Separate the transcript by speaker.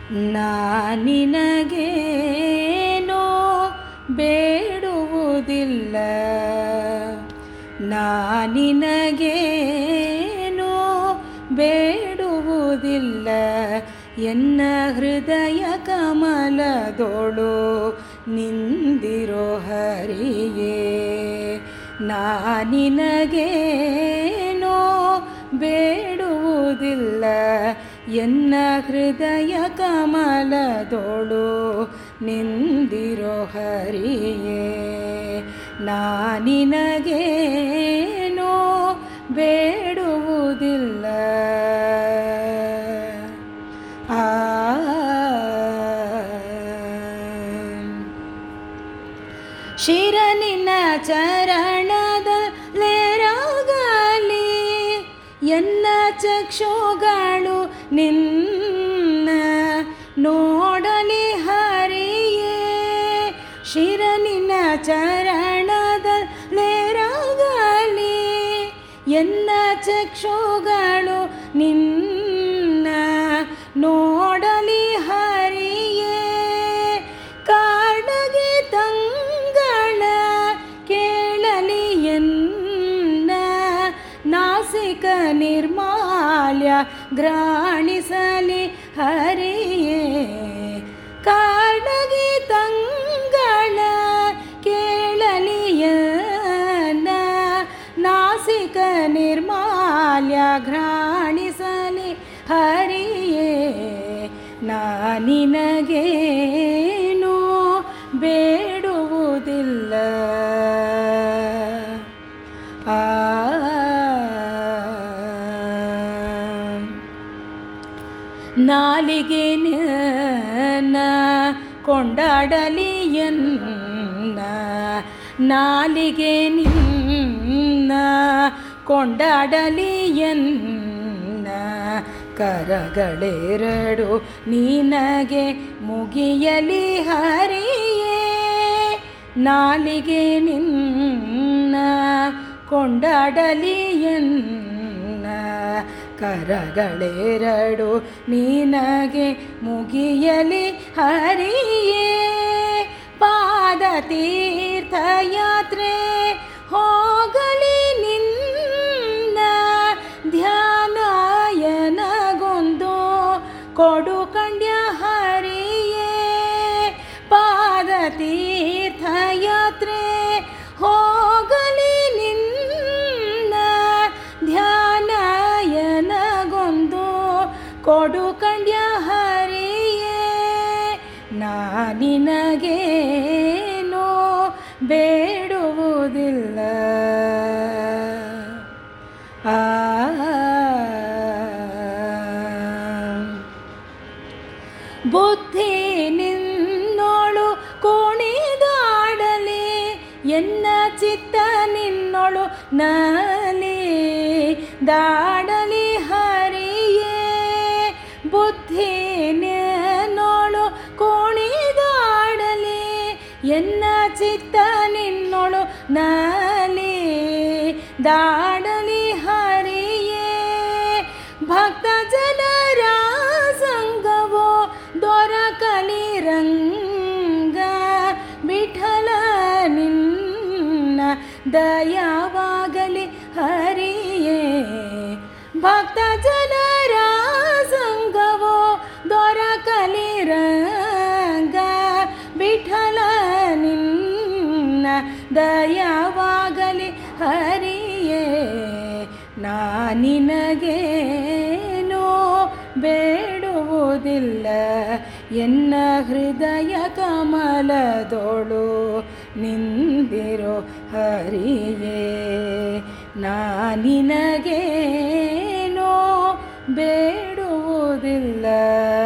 Speaker 1: ನಾನಿನಗೇನೋ ಬೇಡುವುದಿಲ್ಲ ನಾನಿನಗೇನೋ ಬೇಡುವುದಿಲ್ಲ ಎನ್ನ ಹೃದಯ ಕಮಲದೋಳು ನಿಂದಿರೋ ಹರಿಯೇ ನಾನಿನಗೇನೋ ಬೇಡುವುದಿಲ್ಲ ಎನ್ನ ಹೃದಯ ಕಮಲದೋಳು ನಿಂದಿರೋ ಹರಿಯೇ ನಾನಿನಗೇನೋ ಬೇಡುವುದಿಲ್ಲ ಆ ಶಿರನಿನ ಚರಣದಲ್ಲೇರಾಗಲಿ ಎನ್ನ ಚಕ್ಷುಗಳು ನಿನ್ನ ನೋಡಲಿ ಹರಿಯೇ ಶಿರನಿನ ಚರಣದಲ್ಲೇರಾಗಲಿ ಎನ್ನ ಚಕ್ಷುಗಳು ನಿನ್ನ ನೋಡಲಿ ಹರಿಯೇ ಕಾಡಗೆ ತಂಗಳ ಕೇಳಲಿ ಎನ್ನ ನಾಸಿಕ ನಿರ್ಮಾಲ್ಯ ಗ್ರಾಣಿಸಲಿ ಹರಿಯೇ ಕಾಡಗೆ ತಂಗಳ ಕೇಳಲಿ ಎನ್ನ ನಾಸಿಕ ನಿರ್ಮಾಲ್ಯ ಘ್ರಾಣಿಸಲಿ ಹರಿಯೇ ನಾನಿನಗೇನೋ ಬೇಡುವುದಿಲ್ಲ ಆ ನಾಲಿಗೆ ನ ಕೊಂಡಾಡಲಿ ಎನ್ನ ನಾಲಿಗೆ ನಿನ್ನ ಕೊಂಡಾಡಲಿ ಎನ್ನ ಕರಗಳೆರಡು ನಿನಗೆ ಮುಗಿಯಲಿ ಹರಿಯೇ ನಾಲಿಗೆ ನಿನ್ನ ಕೊಂಡಾಡಲಿ ಎನ್ನ ಕರಗಳೆರಡು ನಿನಗೆ ಮುಗಿಯಲಿ ಹರಿಯೇ ಪಾದ ತೀರ್ಥಯಾತ್ರೆ ಹೋಗಲಿ ನಿನ್ನ ಧ್ಯಾನಾಯನಗೊಂದು ಕೊಡು ಕಂಡ್ಯ ಹರಿಯೇ ಪಾದ ತೀರ್ಥಯಾತ್ರೆ ಹೋಗಲಿ ನಿನ್ನ ಧ್ಯಾನಾಯನಗೊಂದು ಕೊಡು ಕಂಡ್ಯ ಹರಿಯೇ ನಾನಿನಗೇನೋ ಬೇಡುವುದಿಲ್ಲ ಆ ಬುದ್ಧಿ ನಿನ್ನೋಳು ಕುಣಿದಾಡಲಿ ಎನ್ನ ಚಿತ್ತ ನಿನ್ನೋಳು ನಲಿ ದಾಡಲಿ ಹರಿಯೇ ಬುದ್ಧಿ ನಿನ್ನೋಳು ಕುಣಿದಾಡಲಿ ಎನ್ನ ಚಿತ್ತ ನಿನ್ನೋಳು ನಲಿ ದಾಡಲಿ ಹರಿಯೇ ಭಕ್ತ ಜನರ ಸಂಗವೋ ದೊರಕಲಿ ರಂಗ ವಿಠಲ ನಿನ್ನ ದಯವಾಗಲಿ ಹರಿಯೇ ಭಕ್ತ ಜನರ ಸಂಗವೋ ದೊರಕಲಿ ರಂಗ ವಿಠಲ ನಿನ್ನ ದಯವಾಗಲಿ ಹರಿಯೇ ನಾನಿನಗೇನೋ ಬೇಡುವುದಿಲ್ಲ ಎನ್ನ ಹೃದಯ ಕಮಲದೋಳು ನಿಂದಿರೋ ಹರಿಯೇ ನಾನಿನಗೇನೋ ಬೇಡುವುದಿಲ್ಲ